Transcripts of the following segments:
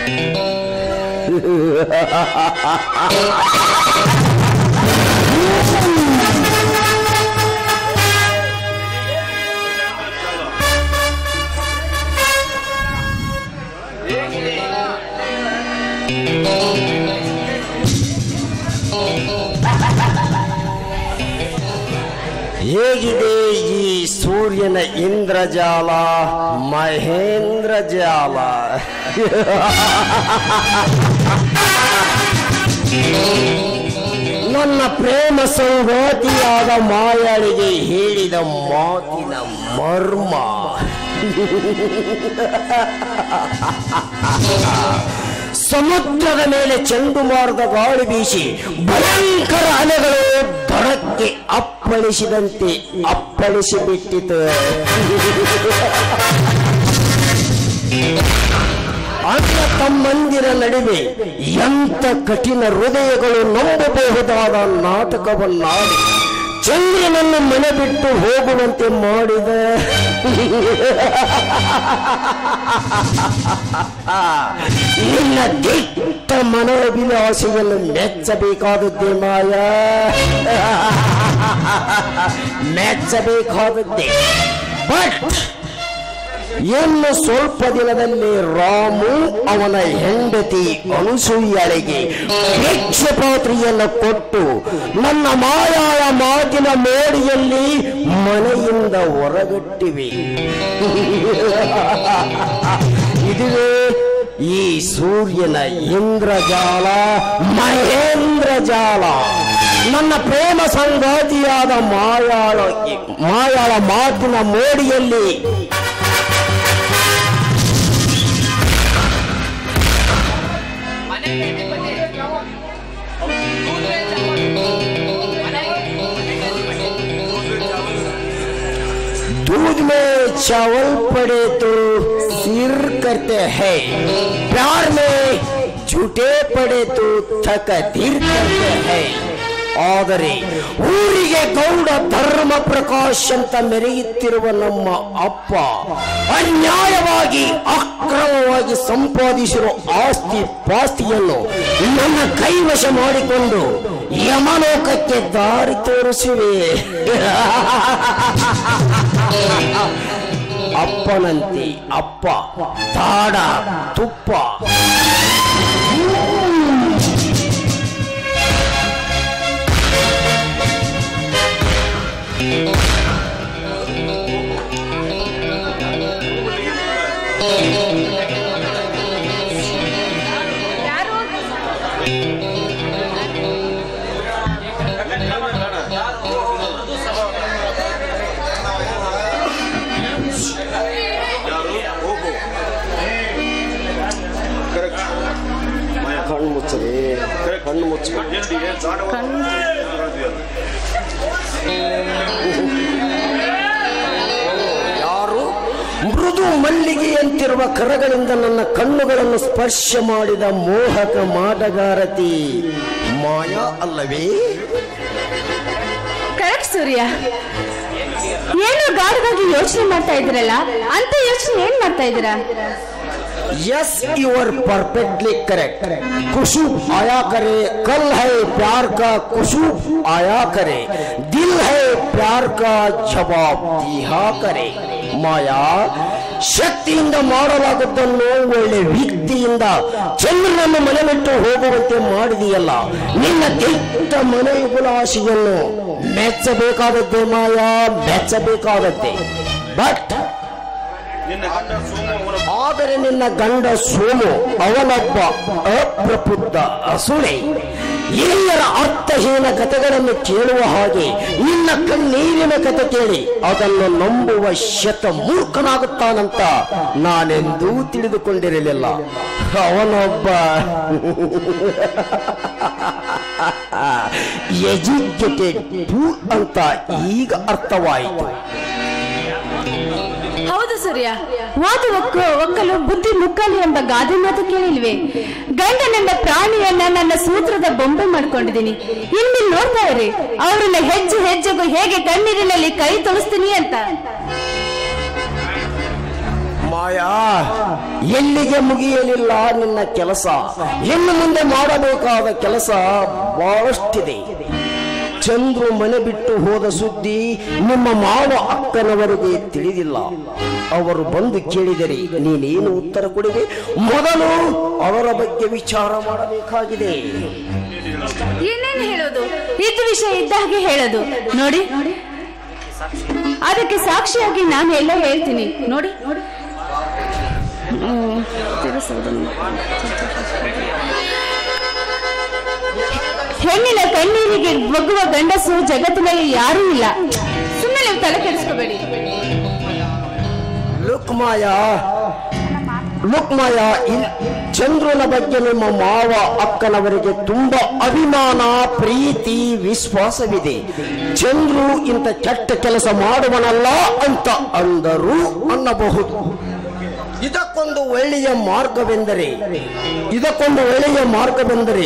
ಹೇಗಿದೆ ಈ ಸೂರ್ಯನ ಇಂದ್ರಜಾಲ ಮಹೇಂದ್ರ ಜಾಲ ನನ್ನ ಪ್ರೇಮ ಸಂಗಾತಿಯಾದ ಮಾಯಾಳಿಗೆ ಹೇಳಿದ ಮಾತಿನ ಮರ್ಮ ಸಮುದ್ರದ ಮೇಲೆ ಚಂಡುಮಾರದ ಗಾಳಿ ಬೀಸಿ ಭಯಂಕರ ಅಲೆಗಳು ದಡಕ್ಕೆ ಅಪ್ಪಳಿಸಿದಂತೆ ಅಪ್ಪಳಿಸಿ ಬಿಟ್ಟಿತು ಅಣ್ಣ ತಮ್ಮಂದಿರ ನಡುವೆ ಎಂತ ಕಠಿಣ ಹೃದಯಗಳು ನಂಬಬಹುದಾದ ನಾಟಕವನ್ನಾಡಿ ಚಂದ್ರನನ್ನು ಮನೆ ಬಿಟ್ಟು ಹೋಗುವಂತೆ ಮಾಡಿದ ನಿನ್ನ ದಿಟ್ಟ ಮನೋಭಿಲಾಷೆಯನ್ನು ಮೆಚ್ಚಬೇಕಾದದ್ದೇ ಮಾಯ ಮೆಚ್ಚಬೇಕಾದದ್ದೇ ಬಟ್ ಇನ್ನು ಸ್ವಲ್ಪ ದಿನದಲ್ಲಿ ರಾಮು ಅವನ ಹೆಂಡತಿ ಅನುಸೂಯಳಿಗೆ ಭಿಕ್ಷೆ ಪಾತ್ರೆಯನ್ನು ಕೊಟ್ಟು ನನ್ನ ಮಾಯಾಳ ಮಾತಿನ ಮೋಡಿಯಲ್ಲಿ ಮನೆಯಿಂದ ಹೊರಗಟ್ಟಿವೆ ಇದುವೇ ಈ ಸೂರ್ಯನ ಇಂದ್ರಜಾಲ ಮಹೇಂದ್ರ ಜಾಲ ನನ್ನ ಪ್ರೇಮ ಸಂಗಾತಿಯಾದ ಮಾಯಾಳ ಮಾಯಾಳ ಮಾತಿನ ಮೋಡಿಯಲ್ಲಿ दूध में चावल पड़े तो सिर करते हैं प्यार में झूठे पड़े तो थक धीर करते हैं ಆದರೆ ಊರಿಗೆ ಗೌಡ ಧರ್ಮ ಪ್ರಕಾಶ್ ಅಂತ ಮೆರೆಯುತ್ತಿರುವ ನಮ್ಮ ಅಪ್ಪ ಅನ್ಯಾಯವಾಗಿ ಅಕ್ರಮವಾಗಿ ಸಂಪಾದಿಸಿರುವ ಆಸ್ತಿ ಪಾಸ್ತಿಯನ್ನು ನನ್ನ ಕೈವಶ ಮಾಡಿಕೊಂಡು ಯಮಲೋಕಕ್ಕೆ ದಾರಿ ತೋರಿಸಿವೆ ಅಪ್ಪನಂತೆ ಅಪ್ಪ ತಾಡ ತುಪ್ಪ ಕಣ್ಣು ಮುಚ್ಚಲಿ ಕಣ್ಣು ಮುಚ್ಚ ಯಾರು ಮೃದು ಮಲ್ಲಿಗೆಯಂತಿರುವ ಕರಗಳಿಂದ ನನ್ನ ಕಣ್ಣುಗಳನ್ನು ಸ್ಪರ್ಶ ಮಾಡಿದ ಮೋಹಕ ಮಾಟಗಾರತಿ ಮಾಯಾ ಅಲ್ಲವೇ ಕರೆಕ್ಟ್ ಸೂರ್ಯ ಏನು ಗಾಢವಾಗಿ ಯೋಚನೆ ಮಾಡ್ತಾ ಇದ್ರಲ್ಲ ಅಂತ ಯೋಚನೆ ಏನ್ ಮಾಡ್ತಾ ಇದ್ದೀರಾ yes you are perfectly correct खुशू आया करे कल है प्यार का खुशू आया करे दिल है प्यार का जवाब दिया करे ಮಾಯಾ ಶಕ್ತಿಯಿಂದ ಮಾಡಲಾಗುವುದನ್ನು ಒಳ್ಳೆ ವ್ಯಕ್ತಿಯಿಂದ ಚಂದ್ರನನ್ನು ಮನೆ ಬಿಟ್ಟು ಹೋಗುವಂತೆ ಮಾಡಿದೆಯಲ್ಲ ನಿನ್ನ ದಿಟ್ಟ ಮನೆಯುಗುಲಾಶೆಯನ್ನು ಮೆಚ್ಚಬೇಕಾದದ್ದೇ ಮಾಯಾ ಮೆಚ್ಚಬೇಕಾದದ್ದೇ ಬಟ್ ಆದರೆ ನಿನ್ನ ಗಂಡ ಸೋಮು ಅವನೊಬ್ಬ ಅಪ್ರಬುದ್ಧ ಅಸುಳೆ ಹಿರಿಯರ ಅರ್ಥಹೀನ ಕಥೆಗಳನ್ನು ಕೇಳುವ ಹಾಗೆ ನಿನ್ನ ಕಣ್ಣೀರಿನ ಕಥೆ ಕೇಳಿ ಅದನ್ನು ನಂಬುವ ಶತ ಮೂರ್ಖನಾಗುತ್ತಾನಂತ ನಾನೆಂದೂ ತಿಳಿದುಕೊಂಡಿರಲಿಲ್ಲ ಅವನೊಬ್ಬ ಎಜುಕೇಟೆಡ್ ಅಂತ ಈಗ ಅರ್ಥವಾಯಿತು ಹೌದು ಸೂರ್ಯ ವಾದ ಒಕ್ಕ ಒಕ್ಕಲು ಬುದ್ಧಿ ಮುಕ್ಕಲು ಎಂಬ ಗಾದೆ ಮಾತು ಕೇಳಿಲ್ವೇ ಗಂಡನೆಂಬ ಪ್ರಾಣಿಯನ್ನ ನನ್ನ ಸೂತ್ರದ ಬೊಂಬೆ ಮಾಡ್ಕೊಂಡಿದ್ದೀನಿ ಇಲ್ಲಿ ನೋಡ್ತಾ ಇರಿ ಅವರನ್ನ ಹೆಜ್ಜೆ ಹೆಜ್ಜೆಗೂ ಹೇಗೆ ಕಣ್ಣೀರಿನಲ್ಲಿ ಕೈ ತೊಳಸ್ತೀನಿ ಅಂತ ಮಾಯಾ ಎಲ್ಲಿಗೆ ಮುಗಿಯಲಿಲ್ಲ ನಿನ್ನ ಕೆಲಸ ಇನ್ನು ಮುಂದೆ ಮಾಡಬೇಕಾದ ಕೆಲಸ ಬಹಳಷ್ಟಿದೆ ಚಂದ್ರು ಮನೆ ಬಿಟ್ಟು ಹೋದ ಸುದ್ದಿ ನಿಮ್ಮ ಮಾವ ಅಕ್ಕನವರಿಗೆ ತಿಳಿದಿಲ್ಲ ಅವರು ಬಂದು ಕೇಳಿದರೆ ನೀನೇನು ಉತ್ತರ ಕೊಡುವೆ ಮೊದಲು ಅವರ ಬಗ್ಗೆ ವಿಚಾರ ಮಾಡಬೇಕಾಗಿದೆ ಏನೇನು ಹೇಳೋದು ಇದ್ದ ವಿಷಯ ಇದ್ದ ಹಾಗೆ ಹೇಳೋದು ನೋಡಿ ಅದಕ್ಕೆ ಸಾಕ್ಷಿಯಾಗಿ ನಾನು ಎಲ್ಲ ಹೇಳ್ತೀನಿ ನೋಡಿ ಹ್ಮ್, ತಿಳಿಸೋದನ್ನ. ಹೆಣ್ಣಿನ ಕಣ್ಣೀರಿಗೆ ಬಗ್ಗುವ ಗಂಡಸು ಜಗತ್ತಿನಲ್ಲಿ ಯಾರೂ ಇಲ್ಲ ಸುಮ್ಮನೆ ನೀವು ತಲೆ ಕೆಡಿಸ್ಕೋಬೇಡಿ ಲುಕ್ ಮಾಯಾ ಲುಕ್ ಮಾಯಾ ಇಲ್- ಚಂದ್ರನ ಬಗ್ಗೆ ನಿಮ್ಮ ಮಾವ ಅಕ್ಕನವರಿಗೆ ತುಂಬಾ ಅಭಿಮಾನ ಪ್ರೀತಿ ವಿಶ್ವಾಸವಿದೆ ಚಂದ್ರು ಇಂಥ ಕೆಟ್ಟ ಕೆಲಸ ಮಾಡುವನಲ್ಲ ಅಂತ ಅಂದರು ಅನ್ನಬಹುದು ಇದಕ್ಕೊಂದು ಒಳ್ಳೆಯ ಮಾರ್ಗವೆಂದರೆ ಇದಕ್ಕೊಂದು ಒಳ್ಳೆಯ ಮಾರ್ಗವೆಂದರೆ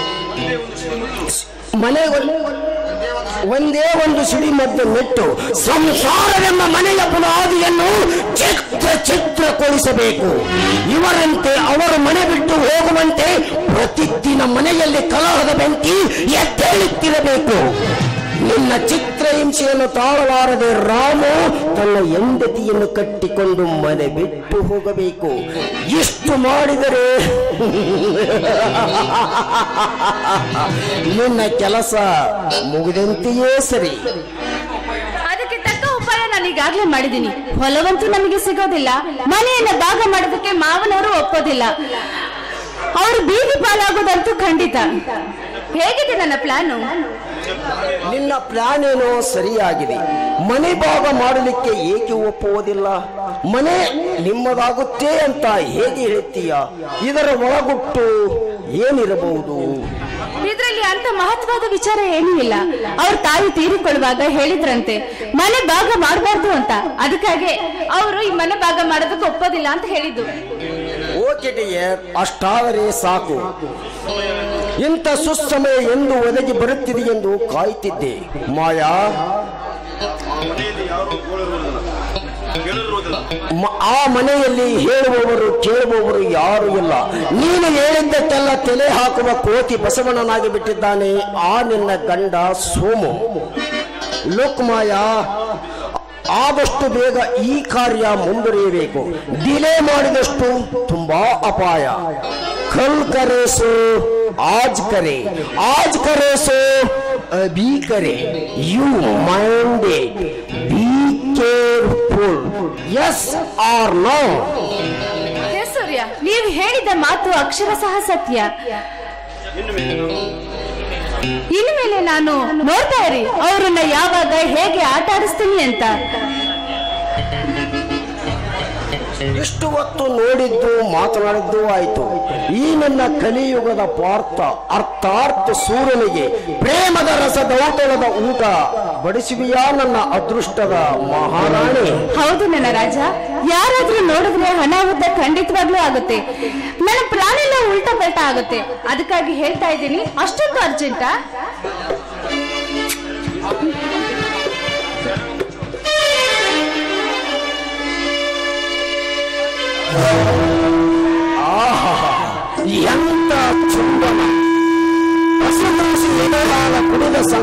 ಮನೆ ಒಂದೇ ಒಂದು ಸಿಡಿಮದ್ದು ನೆಟ್ಟು ಸಂಸಾರವೆಂಬ ಮನೆಯ ಬುನಾದಿಯನ್ನು ಚಿತ್ರ ಚಿತ್ರಗೊಳಿಸಬೇಕು ಇವರಂತೆ ಅವರು ಮನೆ ಬಿಟ್ಟು ಹೋಗುವಂತೆ ಪ್ರತಿದಿನ ಮನೆಯಲ್ಲಿ ಕಲಹದ ಬೆಂಕಿ ಎದ್ದೇಳುತ್ತಿರಬೇಕು ನಿನ್ನ ಚಿತ್ರಹಿಂಸೆಯನ್ನು ತಾಳಲಾರದೆ ರಾಮು ತನ್ನ ಹೆಂಡತಿಯನ್ನು ಕಟ್ಟಿಕೊಂಡು ಮನೆ ಬಿಟ್ಟು ಹೋಗಬೇಕು ಇಷ್ಟು ಮಾಡಿದರೆ ನಿನ್ನ ಕೆಲಸ ಮುಗಿದಂತೆಯೇ ಸರಿ ಅದಕ್ಕೆ ತಕ್ಕ ಉಪಾಯ ನಾನು ಈಗಾಗಲೇ ಮಾಡಿದ್ದೀನಿ ಹೊಲವಂತೂ ನಮಗೆ ಸಿಗೋದಿಲ್ಲ ಮನೆಯನ್ನ ಭಾಗ ಮಾಡೋದಕ್ಕೆ ಮಾವನವರು ಒಪ್ಪೋದಿಲ್ಲ ಅವರು ಬೀದಿ ಪಾಲಾಗೋದಂತೂ ಖಂಡಿತ ಹೇಗಿದೆ ನನ್ನ ಪ್ಲಾನು ನಿನ್ನ ಪ್ಲಾನ್ ಏನೋ ಸರಿಯಾಗಿದೆ ಮನೆ ಭಾಗ ಮಾಡಲಿಕ್ಕೆ ಏಕೆ ಒಪ್ಪುವುದಿಲ್ಲ ಮನೆ ನಿಮ್ಮದಾಗುತ್ತೆ ಅಂತ ಹೇಗೆ ಹೇಳ್ತೀಯ ಇದರ ಒಳಗುಟ್ಟು ಏನಿರಬಹುದು ಇದರಲ್ಲಿ ಅಂತ ಮಹತ್ವದ ವಿಚಾರ ಏನೂ ಇಲ್ಲ ಅವ್ರ ತಾಯಿ ತೀರಿಕೊಳ್ಳುವಾಗ ಹೇಳಿದ್ರಂತೆ ಮನೆ ಭಾಗ ಮಾಡಬಾರ್ದು ಅಂತ ಅದಕ್ಕಾಗಿ ಅವರು ಈ ಮನೆ ಭಾಗ ಮಾಡೋದಕ್ಕೆ ಒಪ್ಪೋದಿಲ್ಲ ಅಂತ ಹೇಳಿದ್ದು ಓಕೆ ಡಿಯರ್ ಅಷ್ಟಾದರೆ ಸಾಕು ಇಂಥ ಸುಸಮಯ ಎಂದು ಒದಗಿ ಬರುತ್ತಿದೆ ಎಂದು ಕಾಯ್ತಿದ್ದೆ ಮಾಯಾ ಮನೆಯಲ್ಲಿ ಯಾರು ಗೋಳಿರುವುದಿಲ್ಲ ಕೇಳಿರುವುದಿಲ್ಲ ಮ- ಆ ಮನೆಯಲ್ಲಿ ಹೇಳುವವರು ಕೇಳುವವರು ಯಾರು ಇಲ್ಲ ನೀನು ಹೇಳಿದ್ದಕ್ಕೆಲ್ಲ ತಲೆ ಹಾಕುವ ಕೋತಿ ಬಸವಣ್ಣನಾಗಿ ಬಿಟ್ಟಿದ್ದಾನೆ ಆ ನಿನ್ನ ಗಂಡ ಸೋಮು ಲೋಕಮಾಯ ಆದಷ್ಟು ಬೇಗ ಈ ಕಾರ್ಯ ಮುಂದುವರಿಯಬೇಕು ಡಿಲೇ ಮಾಡಿದಷ್ಟು ತುಂಬಾ ಅಪಾಯ ಕಲ್ ಕರೆಸು ಆಜ್ ಕರೆ ಆಜ್ ಕರೆಸು ಅಭಿ ಕರೆ ಯು ಮೈಂಡೆಡ್ ಬಿ ಕೇರ್ಫುಲ್ ಎಸ್ ಆರ್ ನೋ ಹೇ ಸೂರ್ಯ ನೀವು ಹೇಳಿದ ಮಾತು ಅಕ್ಷರಶಃ ಸತ್ಯ ಇನ್ನು ಮೇಲೆ ಇನ್ನು ಮೇಲೆ ನಾನು ನೋಡ್ತಾ ಇರಿ ಅವರನ್ನ ಯಾವಾಗ ಹೇಗೆ ಆಟ ಆಡಿಸ್ತೀನಿ ಅಂತ ಇಷ್ಟು ಹೊತ್ತು ನೋಡಿದ್ದು ಮಾತನಾಡಿದ್ದು ಆಯಿತು ಈ ನನ್ನ ಕಲಿಯುಗದ ಪಾರ್ಥ ಅರ್ಥಾರ್ಥ ಸೂರ್ಯನಿಗೆ ಪ್ರೇಮದ ರಸದೌತಣದ ಊಟ ಬಡಿಸುವಿಯಾ ನನ್ನ ಅದೃಷ್ಟದ ಮಹಾರಾಣಿ ಹೌದು ನನ್ನ ರಾಜ ಯಾರಾದ್ರೂ ನೋಡಿದ್ರೆ ಅನಾಹುತ ಖಂಡಿತವಾಗ್ಲೂ ಆಗುತ್ತೆ ನನ್ನ ಪ್ರಾಣಿಲ್ಲ ಉಲ್ಟಾ ಪಲ್ಟಾ ಆಗುತ್ತೆ ಅದಕ್ಕಾಗಿ ಹೇಳ್ತಾ ಇದ್ದೀನಿ ಅಷ್ಟೊಂದು ಅರ್ಜೆಂಟಾ ಆಹಾ ಎಂತ ಚುಂಬನ ಹಸುದಾಸಿ ಎದೆಹಾಲ ಕುಡಿದ ಸಂ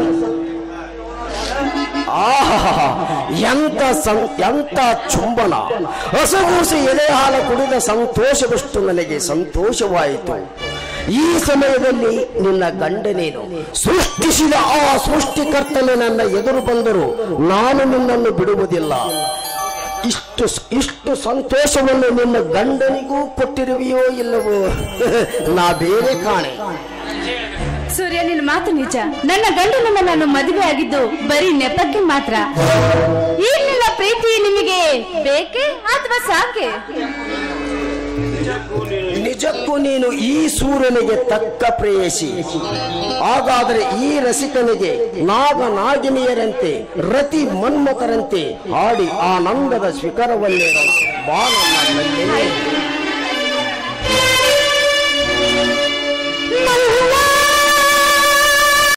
ಆಹಾ ಎಂತ ಸಂ ಎಂತ ಚುಂಬನ ಹಸುಗೂಸಿ ಎದೆ ಹಾಲು ಕುಡಿದ ಸಂತೋಷವಷ್ಟು ನನಗೆ ಸಂತೋಷವಾಯಿತು ಈ ಸಮಯದಲ್ಲಿ ನಿನ್ನ ಗಂಡನೇನು ಸೃಷ್ಟಿಸಿದ ಆ ಸೃಷ್ಟಿಕರ್ತನೆ ನನ್ನ ಎದುರು ಬಂದರು ನಾನು ನಿನ್ನನ್ನು ಬಿಡುವುದಿಲ್ಲ ಇಷ್ಟು ಇಷ್ಟು ಸಂತೋಷವನ್ನು ನಿನ್ನ ಗಂಡನಿಗೂ ಕೊಟ್ಟಿರುವೆಯೋ ಇಲ್ಲವೋ ನಾ ಬೇರೆ ಕಾಣೆ ಸೂರ್ಯ ನಿನ್ನ ಮಾತು ನಿಜ ನನ್ನ ಗಂಡನನ್ನ ನಾನು ಮದುವೆ ಆಗಿದ್ದು ಬರೀ ನೆಪಕ್ಕೆ ಮಾತ್ರ ಈ ನಿನ್ನ ಪ್ರೀತಿ ನಿಮಗೆ ಬೇಕೇ ಅಥವಾ ಸಾಕೆ ನಿಜಕ್ಕೂ ನೀನು ಈ ಸೂರ್ಯನಿಗೆ ತಕ್ಕ ಪ್ರೇಯಸಿ ಹಾಗಾದರೆ ಈ ರಸಿಕನಿಗೆ ನಾಗ ನಾಗಿನಿಯರಂತೆ ರತಿ ಮನ್ಮಥರಂತೆ ಹಾಡಿ ಆನಂದದ ಶಿಖರವನ್ನೇ ಬಾ ನನ್ನ ತಂದೆ.